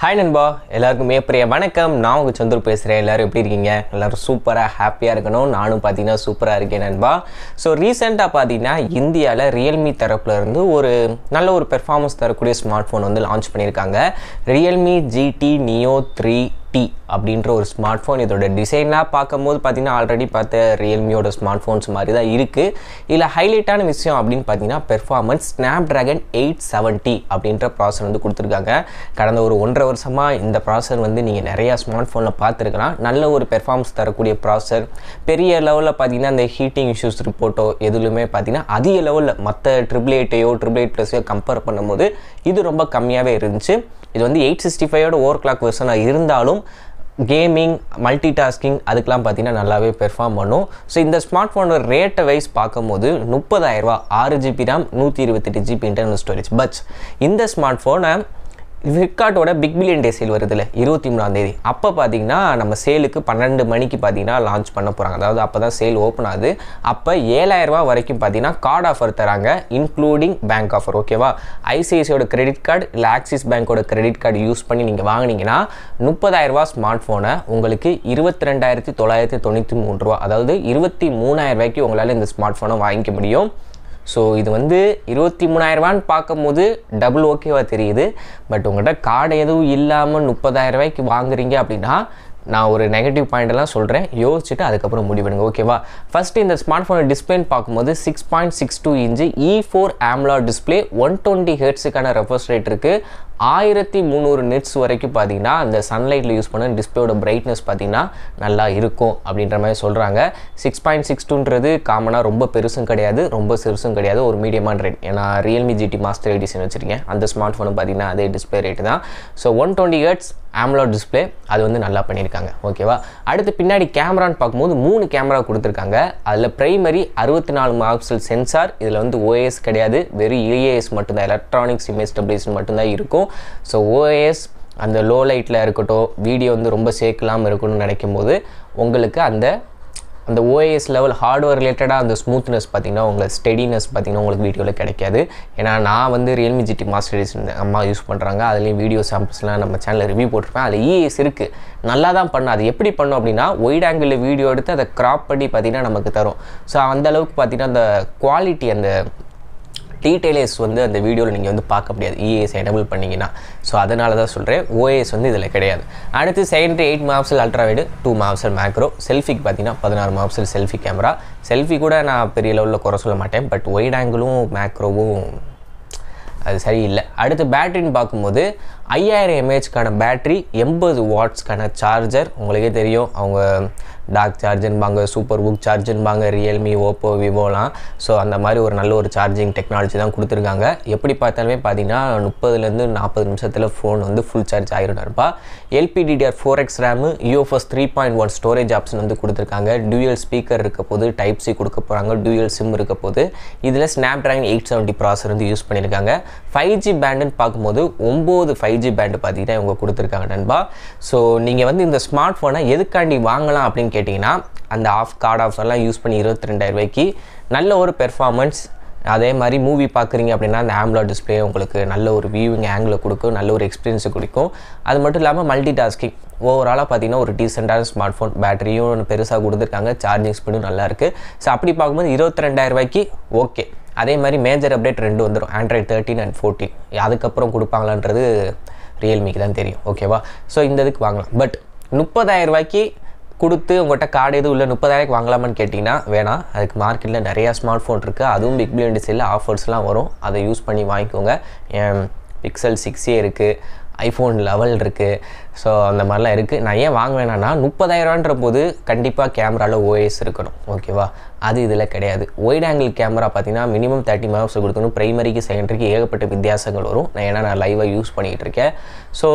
hi நண்பா எல்லாருக்கும் மிகப்பெரிய வணக்கம் நான் உங்கள் சந்துரு பேசுகிறேன் எல்லாரும் எப்படி இருக்கீங்க எல்லாரும் சூப்பராக ஹாப்பியாக இருக்கணும் நானும் பார்த்தீங்கன்னா சூப்பராக இருக்கேன் நண்பா ஸோ ரீசெண்டாக பார்த்தீங்கன்னா இந்தியாவில் ரியல்மி தரப்புல இருந்து ஒரு நல்ல ஒரு பெர்ஃபார்மன்ஸ் தரக்கூடிய ஸ்மார்ட் ஃபோன் வந்து லான்ச் பண்ணியிருக்காங்க Realme GT Neo three T அப்படின்ற ஒரு ஸ்மார்ட் ஃபோன் இதோட டிசைன்லாம் பார்க்கும்போது பார்த்தீங்கன்னா ஆல்ரெடி பார்த்த ரியல்மியோட ஸ்மார்ட் ஃபோன்ஸ் மாதிரி தான் இருக்குது இதில் ஹைலைட்டான விஷயம் அப்படின்னு பார்த்தீங்கன்னா performance Snapdragon eight seventy அப்படின்ற ப்ராசர் வந்து கொடுத்துருக்காங்க கடந்த ஒரு ஒன்றரை வருஷமாக இந்த ப்ராசர் வந்து நீங்கள் நிறையா ஸ்மார்ட் ஃபோனில் பார்த்துருக்கலாம் நல்ல ஒரு பெர்ஃபார்மன்ஸ் தரக்கூடிய ப்ராசர் பெரிய லெவலில் பார்த்தீங்கன்னா இந்த ஹீட்டிங் இஷ்யூஸ் ரிப்போர்ட்டோ எதுலையுமே பார்த்தீங்கன்னா அதிக லெவலில் மற்ற ட்ரிபிள் எயிட்டையோ ட்ரிபிள் எயிட் ப்ளஸையோ கம்பேர் பண்ணும்போது இது ரொம்ப கம்மியாகவே இருந்துச்சு இது வந்து எயிட் சிக்ஸ்டி ஃபைவோட ஓவர் கிளாக் வெர்ஷனாக இருந்தாலும் கேமிங் மல்டி டாஸ்கிங் அதுக்கெலாம் பார்த்தீங்கன்னா நல்லாவே பெர்ஃபார்ம் பண்ணும் ஸோ இந்த ஸ்மார்ட் ஃபோனோட ரேட்டை வைஸ் பார்க்கும்போது முப்பதாயிரரூபா ஆறு ஜிபி ரேம் நூற்றி இருபத்தெட்டு ஜிபி இன்டர்னல் ஸ்டோரேஜ் பட் இந்த ஸ்மார்ட் ஃபோனை ஃப்ளிப்கார்ட்டோட பிக் பில்லியன் டே சேல் வருதுல்ல இருபத்தி மூணாம் தேதி அப்போ பார்த்தீங்கன்னா நம்ம சேலுக்கு பன்னெண்டு மணிக்கு பார்த்தீங்கன்னா லான்ச் பண்ண போகிறாங்க அதாவது அப்போ தான் சேல் ஓப்பன் ஆகுது அப்போ ஏழாயிரரூபா வரைக்கும் பார்த்தீங்கன்னா கார்டு ஆஃபர் தராங்க இன்க்ளூடிங் பேங்க் ஆஃபர் ஓகேவா ஐசிஐசியோட கிரெடிட் கார்டு இல்லை ஆக்சிஸ் பேங்க்கோட கிரெடிட் கார்டு யூஸ் பண்ணி நீங்கள் வாங்கினீங்கன்னா முப்பதாயிரரூபா ஸ்மார்ட் ஃபோனை உங்களுக்கு இருபத்தி ரெண்டாயிரத்தி தொள்ளாயிரத்தி தொண்ணூற்றி மூணு ரூபா அதாவது இருபத்தி மூணாயிரம் ரூபாய்க்கு உங்களால் இந்த ஸ்மார்ட் ஃபோனை வாங்கிக்க முடியும் ஸோ இது வந்து இருபத்தி மூணாயிரரூபான்னு பார்க்கும்போது டபுள் ஓகேவாக தெரியுது பட் உங்கள்கிட்ட கார்டு எதுவும் இல்லாமல் முப்பதாயிரம் ரூபாய்க்கு வாங்குறீங்க அப்படின்னா நான் ஒரு நெகட்டிவ் பாயிண்டெல்லாம் சொல்கிறேன் யோசிச்சுட்டு அதுக்கப்புறம் முடிவெடுங்க ஓகேவா ஃபஸ்ட்டு இந்த ஸ்மார்ட் ஃபோனை டிஸ்பிளேன்னு பார்க்கும்போது six point six two inch E four AMOLED display one twenty ஹெட்ஸுக்கான ரெஃபர்ஸ் ரேட் இருக்குது ஆயிரத்தி முந்நூறு நெட்ஸ் வரைக்கும் பார்த்தீங்கன்னா அந்த சன்லைட்டில் யூஸ் பண்ண டிஸ்பிளேயோட பிரைட்னஸ் பார்த்தீங்கன்னா நல்லா இருக்கும் அப்படின்ற மாதிரி சொல்கிறாங்க சிக்ஸ் பாயிண்ட் சிக்ஸ் டூன்றது காமனாக ரொம்ப பெருசும் கிடையாது ரொம்ப சிறுசும் கிடையாது ஒரு மீடியமான ரேட் ஏன்னா ரியல்மி ஜிடி மாஸ்டர் எடிஷன் வச்சுருக்கேன் அந்த ஸ்மார்ட் ஃபோனு பார்த்தீங்கன்னா அதே டிஸ்பிளே ரேட்டு தான் so one twenty hertz AMOLED display அது வந்து நல்லா பண்ணியிருக்காங்க ஓகேவா அடுத்து பின்னாடி கேமரான்னு பார்க்கும்போது மூணு கேமரா கொடுத்துருக்காங்க அதில் பிரைமரி அறுபத்தி நாலு மாப்சல் சென்சார் இதில் வந்து ஓஎஸ் கிடையாது வெறும் இஏஎஸ் மட்டும்தான் எலக்ட்ரானிக்ஸ் இமேஜ் ஸ்டெபிலேஷன் மட்டும்தான் இருக்கும் ஸோ ஓஎஸ் அந்த லோ லைட்டில் இருக்கட்டும் வீடியோ வந்து ரொம்ப சேர்க்கலாமல் இருக்கணும்னு நினைக்கும் போது உங்களுக்கு அந்த அந்த ஓஎஸ் லெவல் ஹார்ட்வேர் ரிலேட்டடாக அந்த ஸ்மூத்னஸ் பார்த்திங்கன்னா உங்களுக்கு ஸ்டெடினஸ் பார்த்திங்கன்னா உங்களுக்கு வீடியோவில் கிடைக்காது ஏன்னா நான் வந்து ரியல்மி ஜிடி மாஸ்டர் எடிஷன் அம்மா யூஸ் பண்ணுறாங்க அதுலேயும் வீடியோ சாம்பிள்ஸ்லாம் நம்ம சேனலில் ரிவ்யூ போட்டிருப்பேன் அதில் இஎஸ் இருக்குது நல்லா தான் பண்ணும் அது எப்படி பண்ணும் அப்படின்னா ஒயிட் ஆங்கிளில் வீடியோ எடுத்து அதை க்ராப் பண்ணி பார்த்திங்கன்னா நமக்கு தரும் ஸோ அந்த அளவுக்கு பார்த்திங்கன்னா அந்த குவாலிட்டி அந்த டீட்டெயில்ஸ் வந்து அந்த வீடியோவில் நீங்கள் வந்து பார்க்க முடியாது இஏஎஸ் எனபிள் பண்ணிங்கன்னா ஸோ அதனால தான் சொல்கிறேன் ஓஎஸ் வந்து இதில் கிடையாது அடுத்து second eight megapixel ultra wide two megapixel macro செல்ஃபிக்கு பார்த்தீங்கன்னா பதினாறு மாப்சல் செல்ஃபி கேமரா செல்ஃபி கூட நான் பெரிய லெவலில் குறை சொல்ல மாட்டேன் பட் ஒயிட் ஆங்கிளும் மேக்ரோவும் அது சரியில்லை அடுத்து பேட்டரின்னு பார்க்கும்போது ஐயாயிரம் எம்ஏஹெச்க்கான பேட்ரி எண்பது வாட்ஸ்க்கான சார்ஜர் உங்களுக்கே தெரியும் அவங்க டாக் சார்ஜர்பாங்க சூப்பர் புக் சார்ஜர்பாங்க ரியல்மி ஓப்போ விவோலாம் ஸோ அந்த மாதிரி ஒரு நல்ல ஒரு சார்ஜிங் டெக்னாலஜி தான் கொடுத்துருக்காங்க எப்படி பார்த்தாலுமே பார்த்தீங்கன்னா முப்பதுலேருந்து நாற்பது நிமிஷத்தில் ஃபோன் வந்து ஃபுல் சார்ஜ் ஆகிருந்தாருப்பா LPDDR four X RAM UFS three point one storage option வந்து கொடுத்துருக்காங்க டியூயல் ஸ்பீக்கர் இருக்க போது டைப் சி கொடுக்க போகிறாங்க டியூயல் சிம் இருக்க போது இதில் ஸ்னாப் ட்ராகன் எயிட் செவன்ட்டி ப்ராசர் வந்து யூஸ் பண்ணியிருக்காங்க ஃபைவ் ஜி பேண்டுன்னு பார்க்கும்போது ஒம்பது ஃபைவ் ஜி பேண்டு பார்த்தீங்கன்னா இவங்க கொடுத்துருக்காங்க நண்பா ஸோ நீங்கள் வந்து இந்த ஸ்மார்ட் ஃபோனை எதுக்காண்டி வாங்கலாம் அப்படின்னு கேட்டிங்கன்னா அந்த ஆஃப் கார்டு ஆஃபர்லாம் யூஸ் பண்ணி இருபத்தி ரெண்டாயிரம் ரூபாய்க்கு நல்ல ஒரு பெர்ஃபார்மன்ஸ் அதே மாதிரி மூவி பார்க்குறீங்க அப்படின்னா அந்த ஆம்லா டிஸ்பிளே உங்களுக்கு நல்ல ஒரு வியூவிங் ஆங்கிளில் கொடுக்கும் நல்ல ஒரு எக்ஸ்பீரியன்ஸை கொடுக்கும் அது மட்டும் இல்லாமல் மல்டி டாஸ்கிங் ஓவராலாக பார்த்தீங்கன்னா ஒரு டீசெண்டான ஸ்மார்ட் ஃபோன் பேட்டரியும் பெருசாக கொடுத்துருக்காங்க சார்ஜிங் ஸ்பீடும் நல்லா இருக்குது ஸோ அப்படி பார்க்கும்போது இருபத்தி ரெண்டாயிரம் ரூபாய்க்கு ஓகே அதே மாதிரி மேஜர் அப்டேட் ரெண்டு வந்துடும் ஆண்ட்ராய்ட் தேர்ட்டின் அண்ட் ஃபோர்டீன் அதுக்கப்புறம் கொடுப்பாங்களான்றது ரியல்மிக்கு தான் தெரியும் ஓகேவா ஸோ இந்த இதுக்கு வாங்கலாம் பட் முப்பதாயிரம் ரூபாய்க்கு கொடுத்து உங்கள்கிட்ட கார்டு எதுவும் இல்லை முப்பதாயிரம் வாங்கலாமான்னு கேட்டிங்கன்னா வேணாம் அதுக்கு மார்க்கெட்டில் நிறையா ஸ்மார்ட் ஃபோன் இருக்குது அதுவும் பிக் பில்லியன் டிசைனில் ஆஃபர்ஸ்லாம் வரும் அதை யூஸ் பண்ணி வாங்கிக்கோங்க பிக்சல் சிக்ஸே இருக்குது ஐஃபோன் லெவல் இருக்குது ஸோ அந்த மாதிரிலாம் இருக்குது நான் ஏன் வாங்க வேணான்னா முப்பதாயிரரூவான்ற போது கண்டிப்பாக கேமராவில் ஓஎஸ் இருக்கணும் ஓகேவா அது இதில் கிடையாது ஒயிட் ஆங்கிள் கேமரா பார்த்தீங்கன்னா மினிமம் தேர்ட்டி மெகாப்ஸ் கொடுக்கணும் ப்ரைமரிக்கு செகண்டரிக்கு ஏகப்பட்ட வித்தியாசங்கள் வரும் நான் ஏன்னா நான் லைவாக யூஸ் பண்ணிகிட்டு இருக்கேன் ஸோ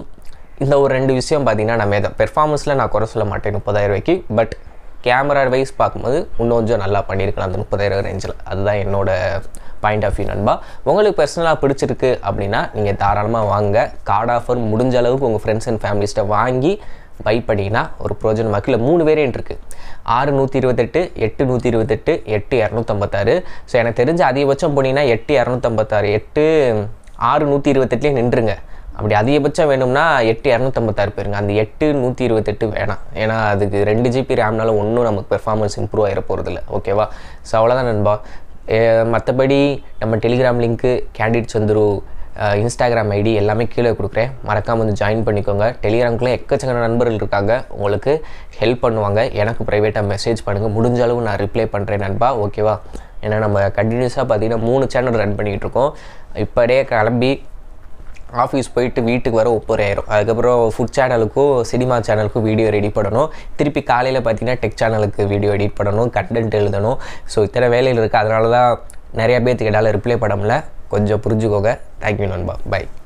இந்த ஒரு ரெண்டு விஷயம் பார்த்தீங்கன்னா நம்ம எதை பெர்ஃபார்மன்ஸில் நான் குறை சொல்ல மாட்டேன் முப்பதாயிரம் ரூபாய்க்கு பட் கேமரா வைஸ் பார்க்கும்போது இன்னும் கொஞ்சம் நல்லா பண்ணியிருக்கலாம் அந்த முப்பதாயிரம் ரேஞ்சில் அதுதான் என்னோட பாயிண்ட் ஆஃப் வியூ நண்பா உங்களுக்கு பர்சனலாக பிடிச்சிருக்கு அப்படின்னா நீங்கள் தாராளமாக வாங்க கார்டு ஆஃபர் முடிஞ்ச அளவுக்கு உங்கள் ஃப்ரெண்ட்ஸ் அண்ட் ஃபேமிலிஸ்ட்டை வாங்கி பை பண்ணிங்கன்னா ஒரு ப்ரோஜனம் இல்லை மூணு வேரியன்ட் இருக்குது ஆறு நூற்றி இருபத்தெட்டு எட்டு நூற்றி இருபத்தெட்டு எட்டு இரநூத்தம்பத்தாறு ஸோ எனக்கு தெரிஞ்ச அதிகபட்சம் போனீங்கன்னா எட்டு இரநூத்தம்பத்தாறு எட்டு ஆறு நூற்றி இருபத்தெட்டுலேயே நின்றுங்க அப்படி அதிகபட்சம் வேணும்னா எட்டு இரநூத்தம்பத்தாறு பேருங்க அந்த எட்டு நூற்றி இருபத்தெட்டு வேணாம் ஏன்னா அதுக்கு ரெண்டு ஜிபி ரேம்னால ஒன்றும் நமக்கு பெர்ஃபார்மன்ஸ் இம்ப்ரூவ் ஆகிட போகிறதில்ல ஓகேவா ஸோ அவ்வளோதான் நண்பா மற்றபடி நம்ம telegram link candid Chandru Instagram ID எல்லாமே கீழே கொடுக்குறேன் மறக்காமல் வந்து ஜாயின் பண்ணிக்கோங்க டெலிகிராம்குள்ளே எக்கச்சக்க நண்பர்கள் இருக்காங்க உங்களுக்கு ஹெல்ப் பண்ணுவாங்க எனக்கு ப்ரைவேட்டாக மெசேஜ் பண்ணுங்கள் முடிஞ்ச அளவு நான் ரிப்ளை பண்ணுறேன் நண்பா ஓகேவா ஏன்னா நம்ம கண்டினியூஸாக பார்த்தீங்கன்னா மூணு சேனல் ரன் பண்ணிக்கிட்டு இருக்கோம் இப்போடே கிளம்பி ஆஃபீஸ் போயிட்டு வீட்டுக்கு வர ஒப்பரை ஆயிரும் அதுக்கப்புறம் ஃபுட் சேனலுக்கும் சினிமா சேனலுக்கும் வீடியோ ரெடி பண்ணணும் திருப்பி காலையில் பார்த்தீங்கன்னா டெக் சேனலுக்கு வீடியோ எடிட் பண்ணணும் கண்டென்ட் எழுதணும் ஸோ இத்தனை வேலையில் இருக்குது அதனால தான் நிறைய பேர்த்துக்கு என்னால் ரிப்ளை பண்ண முடியல கொஞ்சம் புரிஞ்சுக்கோங்க தேங்க்யூ நண்பா பை